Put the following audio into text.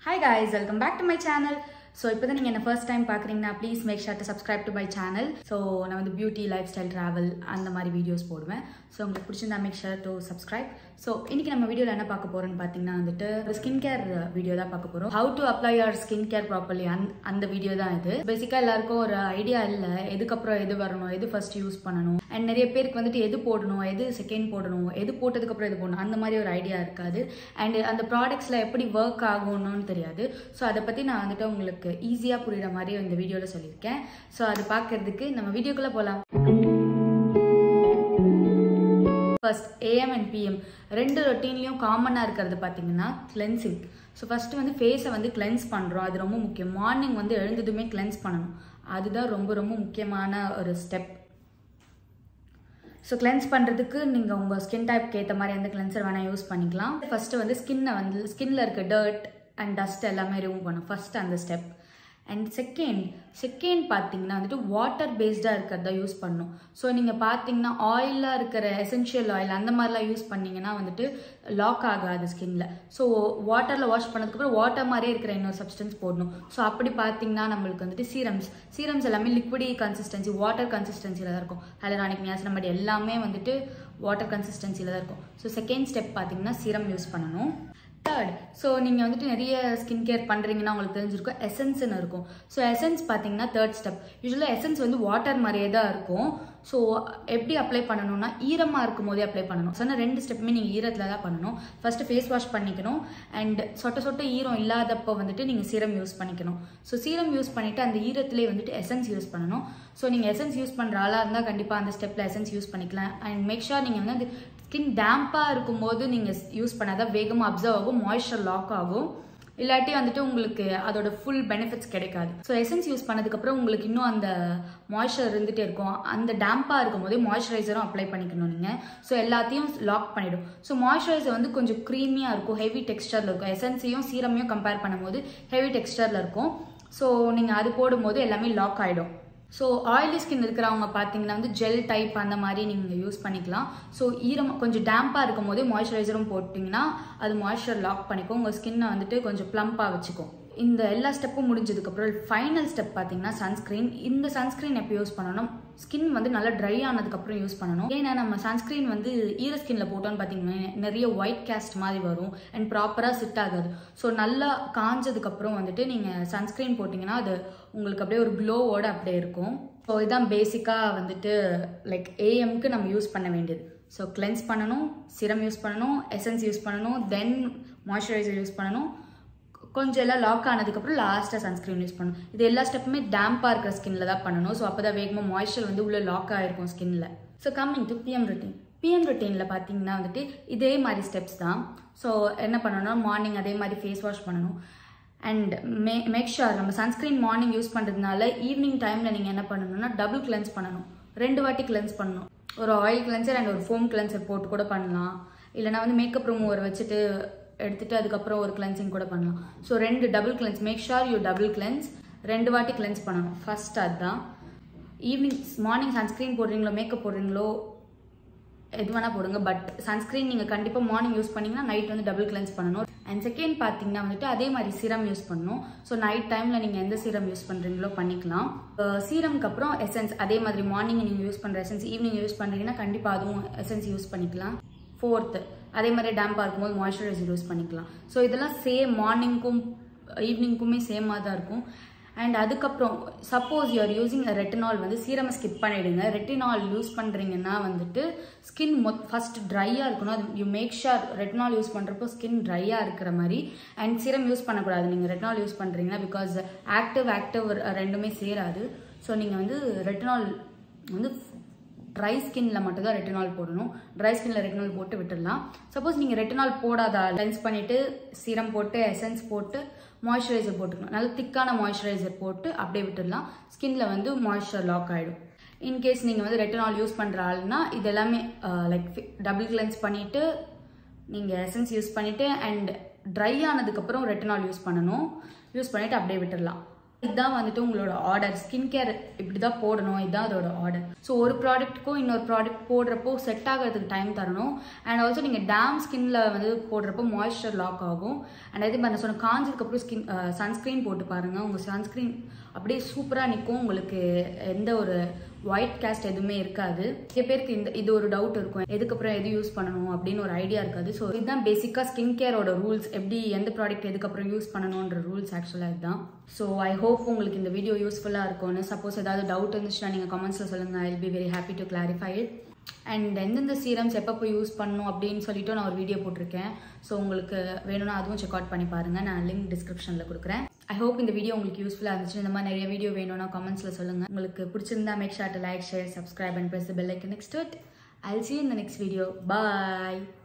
hi guys welcome back to my channel so இப்போ தான் நீங்கள் என்ன ஃபர்ஸ்ட் டைம் பார்க்குறீங்கன்னா please make sure to subscribe to my channel so நான் வந்து பியூட்டி லைஃப் ஸ்டைல் ட்ராவல் அந்த மாதிரி வீடியோஸ் போடுவேன் ஸோ உங்களுக்கு பிடிச்சிருந்தா make sure to subscribe so இன்றைக்கி நம்ம வீடியோவில் என்ன பார்க்க போகிறோம்னு பார்த்தீங்கன்னா வந்துட்டு ஒரு ஸ்கின் கேர் வீடியோ தான் பார்க்க போகிறோம் how to apply your skin care properly அந் அந்த வீடியோ தான் இது பேசிக்காக எல்லாருக்கும் ஒரு ஐடியா இல்லை எதுக்கப்புறம் எது வரணும் எது ஃபர்ஸ்ட் யூஸ் பண்ணணும் அண்ட் நிறைய பேருக்கு வந்துட்டு எது போடணும் எது செகண்ட் போடணும் எது போட்டதுக்கப்புறம் எது போடணும் அந்த மாதிரி ஒரு ஐடியா இருக்காது அண்ட் அந்த ப்ராடக்ட்ஸில் எப்படி ஒர்க் ஆகணும்னு தெரியாது ஸோ அதை பற்றி நான் வந்துட்டு உங்களுக்கு ஈஸியாக புரியுற மாதிரி இந்த வீடியோவில் சொல்லியிருக்கேன் ஸோ அது பார்க்கறதுக்கு நம்ம வீடியோக்குள்ளே போகலாம் ஃபர்ஸ்ட் ஏஎம் அண்ட் பிஎம் ரெண்டு ரொட்டீன்லையும் காமனாக இருக்கிறது பார்த்தீங்கன்னா கிளென்சிங் ஸோ ஃபஸ்ட்டு வந்து ஃபேஸை வந்து கிளென்ஸ் பண்ணுறோம் அது ரொம்ப முக்கியம் மார்னிங் வந்து எழுந்ததுமே கிளென்ஸ் பண்ணணும் அதுதான் ரொம்ப ரொம்ப முக்கியமான ஒரு ஸ்டெப் ஸோ கிளென்ஸ் பண்ணுறதுக்கு நீங்கள் உங்கள் ஸ்கின் டைப்க்கு ஏற்ற மாதிரி எந்த கிளென்சர் வேணால் யூஸ் பண்ணிக்கலாம் ஃபஸ்ட்டு வந்து ஸ்கின்னை வந்து ஸ்கின்ல இருக்க டர்ட் அண்ட் டஸ்ட் எல்லாமே ரிமூவ் பண்ணும் ஃபஸ்ட் அந்த ஸ்டெப் அண்ட் செகண்ட் செகண்ட் பார்த்தீங்கன்னா வந்துட்டு வாட்டர் பேஸ்டாக இருக்கிறத யூஸ் பண்ணும் ஸோ நீங்கள் பார்த்தீங்கன்னா ஆயிலாக இருக்கிற எசென்ஷியல் ஆயில் அந்த மாதிரிலாம் யூஸ் பண்ணிங்கன்னா வந்துட்டு லாக் ஆகாது ஸ்கின்ல ஸோ வாட்டரில் வாஷ் பண்ணதுக்கப்புறம் வாட்டர் மாதிரியே இருக்கிற இன்னொரு சப்ஸ்டன்ஸ் போடணும் ஸோ அப்படி பார்த்தீங்கன்னா நம்மளுக்கு வந்துட்டு சீரம்ஸ் சீரம்ஸ் எல்லாமே லிக்விடி கன்சிஸ்டன்சி வாட்டர் கன்சிஸ்டன்சியில் தான் இருக்கும் ஹைலரானிக் நியாசினமடி எல்லாமே வந்துட்டு வாட்டர் கன்சிஸ்டன்சியில் தான் இருக்கும் ஸோ செகண்ட் ஸ்டெப் பார்த்தீங்கன்னா சீரம் யூஸ் பண்ணணும் தேர்ட் ஸோ நீங்கள் வந்துட்டு நிறைய ஸ்கின் கேர் பண்ணுறீங்கன்னா உங்களுக்கு தெரிஞ்சிருக்கும் எசன்ஸ்னு இருக்கும் ஸோ எசன்ஸ் பார்த்தீங்கன்னா தேர்ட் ஸ்டெப் யூஸ்வலாக எசன்ஸ் வந்து வாட்டர் மாதிரியே தான் இருக்கும் ஸோ எப்படி அப்ளை பண்ணணும்னா ஈரமாக இருக்கும் போதே அப்ளை பண்ணணும் சொன்ன ரெண்டு ஸ்டெப்புமே நீங்கள் ஈரத்தில் தான் பண்ணணும் ஃபஸ்ட்டு ஃபேஸ் வாஷ் பண்ணிக்கணும் அண்ட் சொட்ட சொட்ட ஈரம் இல்லாதப்போ வந்துட்டு நீங்கள் சீரம் யூஸ் பண்ணிக்கணும் ஸோ சீரம் யூஸ் பண்ணிவிட்டு அந்த ஈரத்துலேயே வந்துட்டு எசன்ஸ் யூஸ் பண்ணணும் ஸோ நீங்கள் எசன்ஸ் யூஸ் பண்ணுற ஆளாக இருந்தால் கண்டிப்பாக அந்த ஸ்டெப்பில் எசன்ஸ் யூஸ் பண்ணிக்கலாம் அண்ட் மேக் ஷூர் நீங்கள் வந்து ஸ்கின் டேம்பாக இருக்கும்போது நீங்கள் யூஸ் பண்ணாதான் வேகமாக அப்சர்வ் ஆகும் மாய்ஸ்சர் லாக் ஆகும் இல்லாட்டி வந்துட்டு உங்களுக்கு அதோட ஃபுல் பெனிஃபிட்ஸ் கிடைக்காது ஸோ எசன்ஸ் யூஸ் பண்ணதுக்கப்புறம் உங்களுக்கு இன்னும் அந்த மாய்ஸ்சர் இருந்துகிட்டே இருக்கும் அந்த டேம்பாக இருக்கும் போதே மாய்ஸ்சரைசரும் அப்ளை பண்ணிக்கணும் நீங்கள் ஸோ எல்லாத்தையும் லாக் பண்ணிடும் ஸோ மாய்ஸ்சரைசர் வந்து கொஞ்சம் க்ரீமியாக இருக்கும் ஹெவி டெக்ஸ்டரில் இருக்கும் எசன்ஸையும் சீரமையும் கம்பேர் பண்ணும்போது ஹெவி டெக்ஸ்டரில் இருக்கும் ஸோ நீங்கள் அது போடும்போது எல்லாமே லாக் ஆகிடும் ஸோ ஆயிலி ஸ்கின் இருக்கிறவங்க பார்த்தீங்கன்னா வந்து ஜெல் டைப் அந்த மாதிரி நீங்கள் யூஸ் பண்ணிக்கலாம் ஸோ ஈரம் கொஞ்சம் டேம்பாக இருக்கும் போதே மாய்ஸ்சரைசரும் போட்டிங்கன்னா அது மாய்ஸ்சர் லாக் பண்ணிக்கும் உங்கள் ஸ்கின்னை வந்துட்டு கொஞ்சம் ப்ளம்பாக வச்சுக்கும் இந்த எல்லா ஸ்டெப்பும் முடிஞ்சதுக்கப்புறம் ஃபைனல் ஸ்டெப் பார்த்தீங்கன்னா சன்ஸ்க்ரீன் இந்த சன்ஸ்க்ரீன் எப்போ யூஸ் பண்ணணும் ஸ்கின் வந்து நல்லா ட்ரை ஆனதுக்கப்புறம் யூஸ் பண்ணணும் ஏன்னா நம்ம சன்ஸ்க்ரீன் வந்து ஈர ஸ்கின்ல போட்டோம்னு பார்த்தீங்கன்னா நிறைய ஒயிட் கேஸ்ட் மாதிரி வரும் அண்ட் ப்ராப்பராக சிட் ஆகாது ஸோ நல்லா காஞ்சதுக்கப்புறம் வந்துட்டு நீங்கள் சன்ஸ்க்ரீன் போட்டிங்கன்னா அது உங்களுக்கு அப்படியே ஒரு க்ளோவோட அப்படியே இருக்கும் ஸோ இதுதான் பேசிக்காக வந்துட்டு லைக் ஏஎம்க்கு நம்ம யூஸ் பண்ண வேண்டியது ஸோ கிளென்ஸ் பண்ணணும் சிரம் யூஸ் பண்ணணும் எசன்ஸ் யூஸ் பண்ணணும் தென் மாய்ஸ்சரைசர் யூஸ் பண்ணணும் கொஞ்சம் எல்லாம் லாக் ஆனதுக்கப்புறம் லாஸ்ட்டாக சன்ஸ்க்ரீன் யூஸ் பண்ணணும் இது எல்லா ஸ்டெப்புமே டேம்பாக இருக்கிற ஸ்கின்ல தான் பண்ணணும் ஸோ அப்போ தான் வேகமாக மாய்ஸ்சர் வந்து உள்ளே லாக் ஆகிருக்கும் ஸ்கின்ல so coming to PM routine PM ரொட்டீனில் பார்த்தீங்கன்னா வந்துட்டு இதே மாதிரி ஸ்டெப்ஸ் தான் ஸோ என்ன பண்ணணும்னா மார்னிங் அதே மாதிரி ஃபேஸ் வாஷ் பண்ணணும் அண்ட் மே மேக் ஷுர் நம்ம சன்ஸ்க்ரீன் மார்னிங் யூஸ் பண்ணுறதுனால ஈவினிங் டைமில் நீங்கள் என்ன பண்ணணும்னா டபுள் கிளென்ஸ் பண்ணணும் ரெண்டு வாட்டி கிளென்ஸ் பண்ணணும் ஒரு ஆயில் கிளென்சர் அண்ட் ஒரு ஃபோம் கிளென்சர் போட்டு கூட பண்ணலாம் இல்லைனா வந்து மேக்கப் ரிமூவர் வச்சுட்டு எடுத்துட்டு அதுக்கப்புறம் ஒரு கிளென்சிங் கூட பண்ணலாம் ஸோ ரெண்டு double cleanse make sure you double cleanse ரெண்டு வாட்டி கிளென்ஸ் பண்ணணும் ஃபர்ஸ்ட் அதுதான் ஈவினிங் மார்னிங் சன்ஸ்க்ரீன் போடுறீங்களோ மேக்கப் போடுறீங்களோ எது வேணால் போடுங்க பட் சன்ஸ்க்ரீன் நீங்கள் கண்டிப்பாக மார்னிங் யூஸ் பண்ணிங்கன்னா நைட் வந்து டபுள் கிளென்ஸ் பண்ணணும் அண்ட் செகண்ட் பார்த்தீங்கன்னா வந்துட்டு அதே மாதிரி சீரம் யூஸ் பண்ணணும் ஸோ நைட் டைமில் நீங்கள் எந்த சீரம் யூஸ் பண்ணுறீங்களோ பண்ணிக்கலாம் சீரம்க்கு அப்புறம் எசன்ஸ் அதே மாதிரி மார்னிங் நீங்கள் யூஸ் பண்ணுற எசன்ஸ் ஈவினிங் யூஸ் பண்ணுறீங்கன்னா கண்டிப்பாக அதுவும் எசன்ஸ் யூஸ் பண்ணிக்கலாம் ஃபோர்த்து அதே மாதிரி டேம்பாக இருக்கும்போது மாய்ஸ்சரைசர் யூஸ் பண்ணிக்கலாம் ஸோ இதெல்லாம் சேம் மார்னிங்க்கும் ஈவினிங்க்குமே சேமாக தான் இருக்கும் அண்ட் அதுக்கப்புறம் சப்போஸ் யூஆர் யூஸிங் ரெட்டினால் வந்து சீரமை ஸ்கிப் பண்ணிவிடுங்க ரெட்டினால் யூஸ் பண்ணுறீங்கன்னா வந்துட்டு ஸ்கின் மொ ஃபஸ்ட் ட்ரையாக இருக்கணும் அது you make sure retinol use பண்ணுறப்போ ஸ்கின் ட்ரையாக இருக்கிற மாதிரி அண்ட் சீரம் யூஸ் பண்ணக்கூடாது நீங்கள் ரெட்டினால் யூஸ் பண்ணுறீங்கன்னா பிகாஸ் ஆக்டிவ் ஆக்டிவ் ரெண்டுமே சேராது ஸோ நீங்கள் வந்து ரெட்டினால் வந்து ட்ரை ஸ்கின்ல மட்டும் தான் ரெட்டினால் போடணும் ட்ரை ஸ்கின்ல ரெட்டினால் போட்டு விட்டுடலாம் சப்போஸ் நீங்கள் ரெட்டினால் போடாத லென்ஸ் பண்ணிட்டு சீரம் போட்டு எசன்ஸ் போட்டு மாய்ஸ்சரைசர் போட்டுக்கணும் நல்ல திக்கான மாய்ஸ்சரைசர் போட்டு அப்படியே விட்டுடலாம் ஸ்கின்ல வந்து மாய்ஸ்சர் லாக் ஆகிடும் இன்கேஸ் நீங்கள் வந்து ரெட்டினால் யூஸ் பண்ணுற ஆள்னா இது எல்லாமே லைக் டபுள் கிளென்ஸ் பண்ணிவிட்டு நீங்கள் எசன்ஸ் யூஸ் பண்ணிவிட்டு அண்ட் ட்ரை ஆனதுக்கப்புறம் ரெட்டினால் யூஸ் பண்ணணும் யூஸ் பண்ணிவிட்டு அப்படியே விட்டுடலாம் இதுதான் வந்துட்டு உங்களோட ஆர்டர் ஸ்கின் கேர் இப்படி தான் போடணும் இதுதான் அதோட ஆர்டர் ஸோ ஒரு ப்ராடக்ட்டுக்கும் இன்னொரு ப்ராடக்ட் போடுறப்போ செட் ஆகிறதுக்கு டைம் தரணும் அண்ட் ஆல்சோ நீங்கள் டேம் ஸ்கின்ல வந்து போடுறப்போ மாய்ஸ்சர் லாக் ஆகும் அண்ட் அதே மாதிரி நான் சொன்ன காஞ்சதுக்கப்புறம் ஸ்கின் சன்ஸ்க்ரீன் போட்டு பாருங்கள் உங்கள் சன்ஸ்க்ரீன் அப்படியே சூப்பராக நிற்கும் உங்களுக்கு எந்த ஒரு ஒயிட் கேஸ்ட் எதுவுமே இருக்காது நிறைய பேருக்கு இந்த இது ஒரு டவுட் இருக்கும் எதுக்கப்புறம் எது யூஸ் பண்ணணும் அப்படின்னு ஒரு ஐடியா இருக்காது ஸோ இதுதான் பேசிக்காக ஸ்கின் கேரோட ரூல்ஸ் எப்படி எந்த ப்ராடக்ட் எதுக்கப்புறம் யூஸ் பண்ணணுன்ற ரூல்ஸ் ஆக்சுவலாக இதுதான் ஸோ ஐ ஹோப் உங்களுக்கு இந்த வீடியோ யூஸ்ஃபுல்லாக இருக்கும்னு சப்போஸ் ஏதாவது டவுட் இருந்துச்சுன்னா நீங்கள் கமெண்ட்ஸில் சொல்லுங்கள் I be very happy to clarify it and எந்தெந்த சீரம்ஸ் எப்பப்போ யூஸ் பண்ணணும் அப்படின்னு சொல்லிட்டு நான் ஒரு வீடியோ போட்டிருக்கேன் ஸோ உங்களுக்கு வேணும்னா அதுவும் செக் அவுட் பண்ணி பாருங்கள் நான் லிங்க் டிஸ்கிரிப்ஷனில் கொடுக்குறேன் ஐ ஹோப் இந்த வீடியோ உங்களுக்கு யூஸ்ஃபுல்லாக இருந்துச்சு இந்த மாதிரி நிறைய வீடியோ வேணும்னா கமெண்ட்ஸில் சொல்லுங்கள் உங்களுக்கு பிடிச்சிருந்தா make sure to like share subscribe and press bell icon next it I'll see in the next video bye